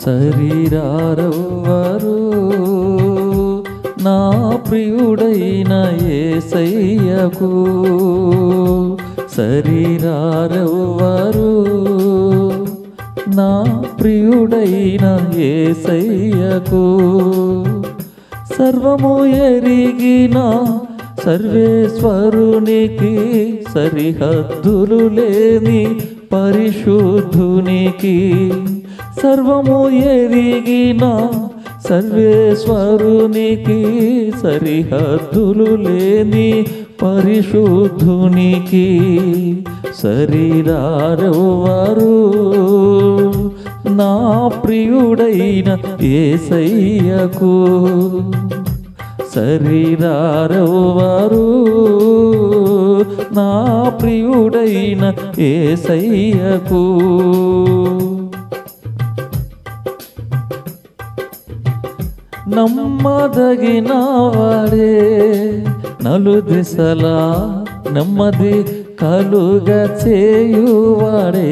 శరీరారవ్వరు నా ప్రియుడైన ఏసయ్యకు శరీరారవ్వరు నా ప్రియుడైన ఏసయ్యకు సర్వము ఎరిగిన సర్వేశ్వరునికి సరిహద్దులు లేని పరిశుద్ధునికి సర్వము ఎరిగిన సర్వేశ్వరునికి సరిహద్దులు లేని పరిశుద్ధునికి శరీరారెవ్వరు నా ప్రియుడైన ఏసయ్యకు శరీరారెవ్వరు నా ప్రియుడైన ఏసయ్యకు నమ్మదగిన వాడే నలు దిశలా నెమ్మది కలుగ చేయువాడే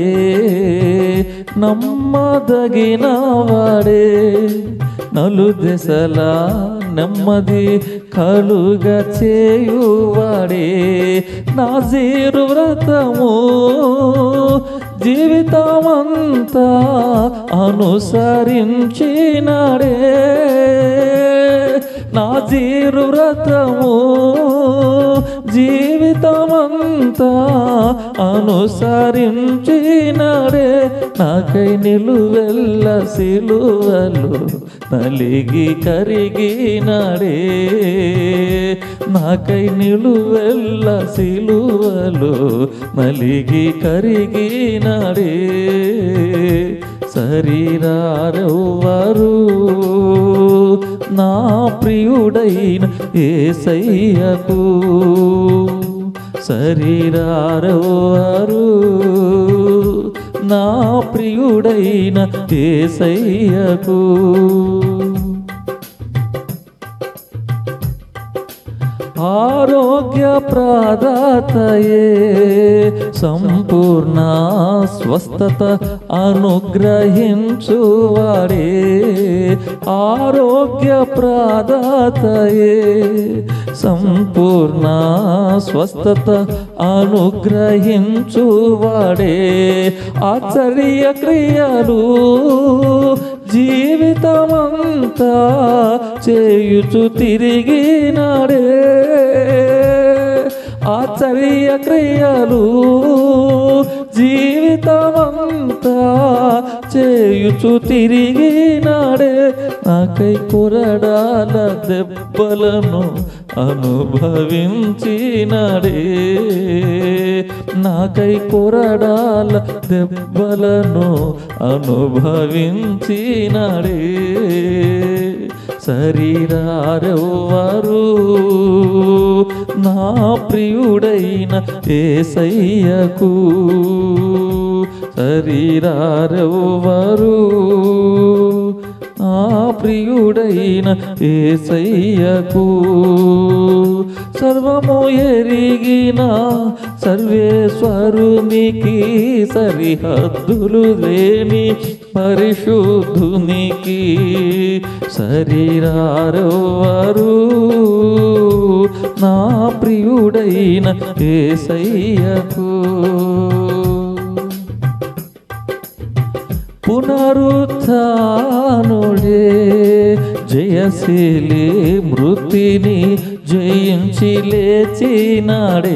నమ్మదగిన వాడే నలు దిశలా నెమ్మది కలుగ చేయువాడే నా జీరు వ్రతము జీవితమంతా అనుసరించినాడే నా జీరు వ్రతము జీవితమంతా అనుసరించినాడే నాకై నిలువెల్ల సిలువలు నలిగి కరిగినాడే నాకై నిలువెల్ల సిలువలు నలిగి కరిగినాడే శరీరారెవ్వరు నా ప్రియుడైన ఏసయ్యకు శరీరారెవ్వరు నా ప్రియుడైన ఏసయ్యకు ఆరోగ్య ప్రదాతయే సంపూర్ణ స్వస్థత అనుగ్రహించువాడే ఆరోగ్య ప్రదాతయే సంపూర్ణ స్వస్థత అనుగ్రహించువాడే ఆశ్చర్య క్రియలు జీవితమంతా చేయుచు తిరిగినాడే ఆశ్చర్య క్రియలు జీవితమంతా చేయుచు తిరిగినాడే నాకై కొరడాల దెబ్బలను అనుభవించినాడే నాకై కొరడాల దెబ్బలను అనుభవించినాడే శరీరారెవ్వరు నా ప్రియుడైన ఏసయ్యకు శరీరారెవ్వరు నా ప్రియుడైన ఏసయ్యకు సర్వము ఎరిగిన సర్వేశ్వరునికి సరిహద్దులు లేని పరిశుద్ధునికి శరీరారెవ్వరు నా ప్రియుడైన ఏసయ్యకు పునరుత్నుడే జయశీలి మృతిని జయించి లేచినాడే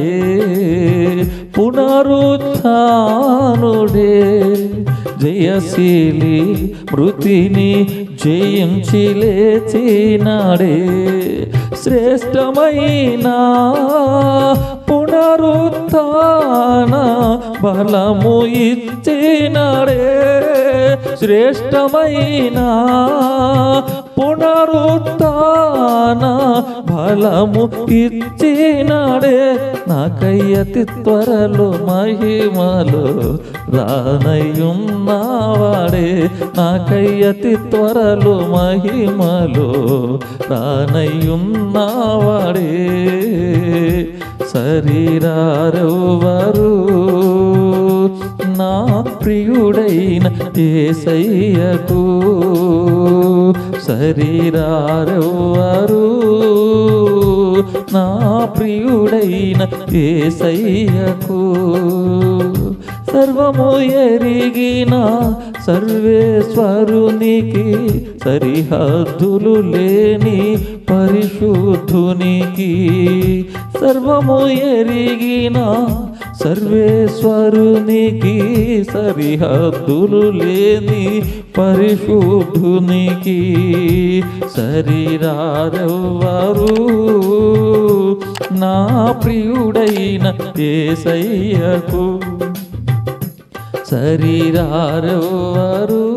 పునరుత్నుడే జయశీలి మృతిని జయించి లేచినాడే శ్రేష్టమైన పునరుత్న బలము ఇచ్చినాడే శ్రేష్టమైన పునరుత్న బలము ఇచ్చినాడే నాకై అతి త్వరలో మహిమలు రానయ్యున్నవాడే నాకై అతి త్వరలో మహిమలు రానయ్యున్నవాడే శరీరారెవ్వరు నా ప్రియుడైన ఏసయ్యకు శరీరారెవ్వరు నా ప్రియుడైన ఏసయ్యకు సర్వము ఎరిగిన సర్వేశ్వరునికి సరిహద్దులు లేని పరిశుద్ధునికి సర్వము ఎరిగిన సర్వేశ్వరునికి సరిహద్దులు లేని పరిశుద్ధునికి శరీరారెవ్వరు నా ప్రియుడైన ఏసయ్యకు శరీరారెవ్వరు